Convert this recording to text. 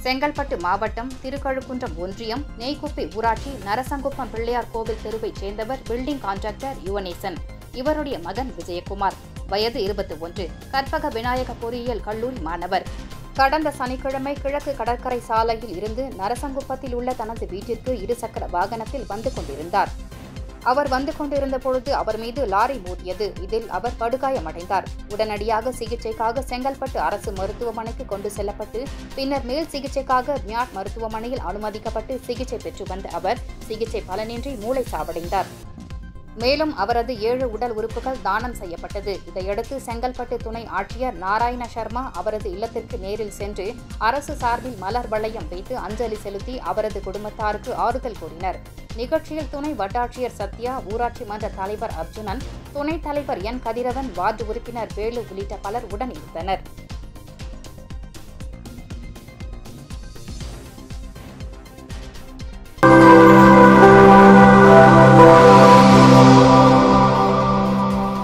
செங்கல்பட்டு மாவட்டம் திருக்கழுக்குன்றம் ஒன்றியம் நெய்க்குப்பி ஊராட்சி நரசங்குப்பம் பிள்ளையார் கோவில் தெருவைச் சேர்ந்தவர் பில்டிங் கான்ட்ராக்டர் யுவனேசன் இவருடைய மகன் விஜயகுமார் வயது இருபத்தி ஒன்று கற்பக விநாயக பொறியியல் கல்லூரி மாணவர் கடந்த சனிக்கிழமை கிழக்கு கடற்கரை சாலையில் இருந்து நரசங்குப்பத்தில் உள்ள தனது வீட்டிற்கு இருசக்கர வாகனத்தில் வந்து கொண்டிருந்தார் அவர் வந்து கொண்டிருந்த பொழுது அவர் மீது லாரி மோதியது இதில் அவர் படுகாயமடைந்தார் உடனடியாக சிகிச்சைக்காக செங்கல்பட்டு அரசு மருத்துவமனைக்கு கொண்டு செல்லப்பட்டு பின்னர் மேல் சிகிச்சைக்காக மியாட் மருத்துவமனையில் அனுமதிக்கப்பட்டு சிகிச்சை பெற்று வந்த அவர் சிகிச்சை பலனின்றி மூளை சாவடைந்தார் மேலும் அவரது ஏழு உடல் உறுப்புகள் தானம் செய்யப்பட்டது இதையடுத்து செங்கல்பட்டு துணை ஆட்சியர் நாராயண சர்மா அவரது இல்லத்திற்கு நேரில் சென்று அரசு சார்பில் மலர் வளையம் வைத்து அஞ்சலி செலுத்தி அவரது குடும்பத்தாருக்கு ஆறுதல் கூறினர் நிகழ்ச்சியில் துணை வட்டாட்சியர் சத்யா ஊராட்சி மன்ற தலைவர் அர்ஜுனன் துணைத் தலைவர் என் கதிரவன் வார்டு உறுப்பினர் வேலு உள்ளிட்ட பலர் உடனிருந்தனர்